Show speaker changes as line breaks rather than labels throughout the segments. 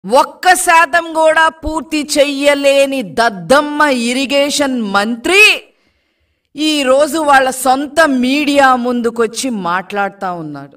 ఒక్క శాతం కూడా పూర్తి చెయ్యలేని దద్దమ్మ ఇరిగేషన్ మంత్రి ఈరోజు వాళ్ళ సొంత మీడియా ముందుకొచ్చి మాట్లాడుతూ ఉన్నాడు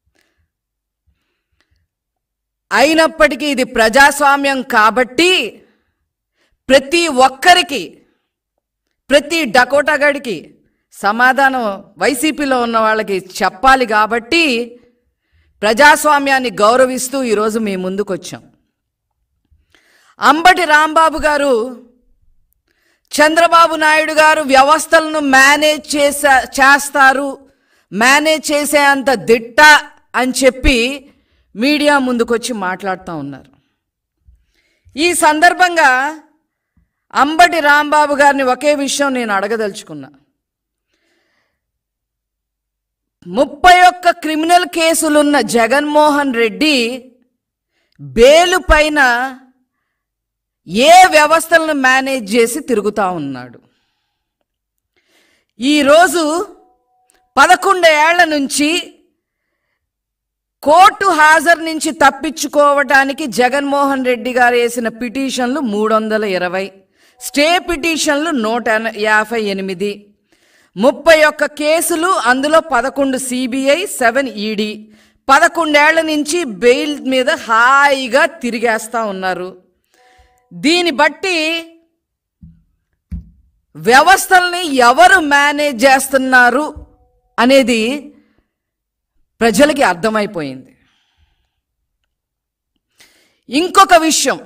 అయినప్పటికీ ఇది ప్రజాస్వామ్యం కాబట్టి ప్రతి ఒక్కరికి ప్రతి డకోటగడికి సమాధానం వైసీపీలో ఉన్న వాళ్ళకి చెప్పాలి కాబట్టి ప్రజాస్వామ్యాన్ని గౌరవిస్తూ ఈరోజు మీ ముందుకు వచ్చాం అంబటి రాంబాబు గారు చంద్రబాబు నాయుడు గారు వ్యవస్థలను మేనేజ్ చేసా చేస్తారు మేనేజ్ చేసే అంత దిట్ట అని చెప్పి మీడియా ముందుకొచ్చి మాట్లాడుతూ ఉన్నారు ఈ సందర్భంగా అంబటి రాంబాబు గారిని ఒకే విషయం నేను అడగదలుచుకున్నా ముప్పై ఒక్క క్రిమినల్ కేసులున్న జగన్మోహన్ రెడ్డి బేలు పైన ఏ వ్యవస్థలను మేనేజ్ చేసి తిరుగుతూ ఉన్నాడు ఈరోజు పదకొండేళ్ల నుంచి కోర్టు హాజరు నుంచి తప్పించుకోవటానికి జగన్మోహన్ రెడ్డి గారు వేసిన పిటిషన్లు మూడు వందల ఇరవై స్టే పిటిషన్లు నూట ఎన- యాభై ఎనిమిది ముప్పై ఒక్క కేసులు అందులో పదకొండు సిబిఐ సెవెన్ ఈడీ పదకొండేళ్ల నుంచి బెయిల్ మీద హాయిగా తిరిగేస్తా ఉన్నారు దీన్ని బట్టి వ్యవస్థల్ని ఎవరు మేనేజ్ చేస్తున్నారు అనేది ప్రజలకి అర్థమైపోయింది ఇంకొక విషయం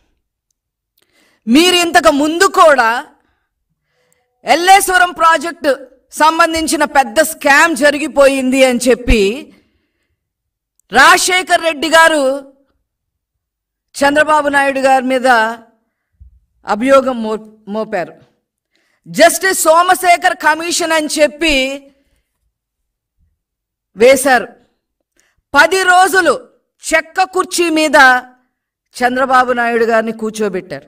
మీరు ఇంతకు ముందు కూడా ఎల్లేశ్వరం ప్రాజెక్టు సంబంధించిన పెద్ద స్కామ్ జరిగిపోయింది అని చెప్పి రాజశేఖర్ రెడ్డి గారు చంద్రబాబు నాయుడు గారి మీద అభియోగం మో మోపారు జస్టిస్ సోమశేఖర్ కమిషన్ అని చెప్పి వేశారు పది రోజులు చెక్క కుర్చీ మీద చంద్రబాబు నాయుడు గారిని కూర్చోబెట్టారు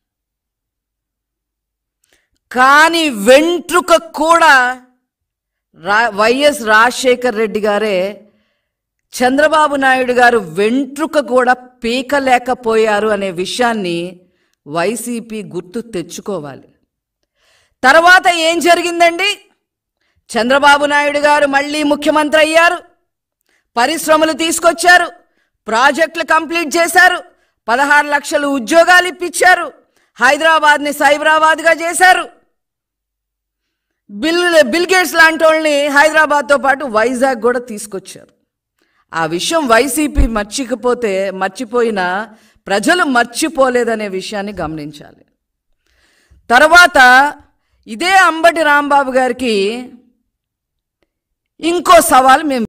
కానీ వెంట్రుక కూడా రా వైఎస్ రాజశేఖర్ రెడ్డి గారే చంద్రబాబు నాయుడు గారు వెంట్రుక కూడా పీకలేకపోయారు అనే విషయాన్ని వైసీపీ గుర్తు తెచ్చుకోవాలి తర్వాత ఏం జరిగిందండి చంద్రబాబు నాయుడు గారు మళ్ళీ ముఖ్యమంత్రి అయ్యారు పరిశ్రమలు తీసుకొచ్చారు ప్రాజెక్టులు కంప్లీట్ చేశారు పదహారు లక్షలు ఉద్యోగాలు ఇప్పించారు హైదరాబాద్ని సైబరాబాద్గా చేశారు బిల్ బిల్ గేట్స్ లాంటి వాళ్ళని హైదరాబాద్తో పాటు వైజాగ్ కూడా తీసుకొచ్చారు ఆ విషయం వైసీపీ మర్చికపోతే మర్చిపోయినా ప్రజలు మర్చిపోలేదనే విషయాన్ని గమనించాలి తర్వాత ఇదే అంబటి రాంబాబు గారికి ఇంకో సవాల్ మేము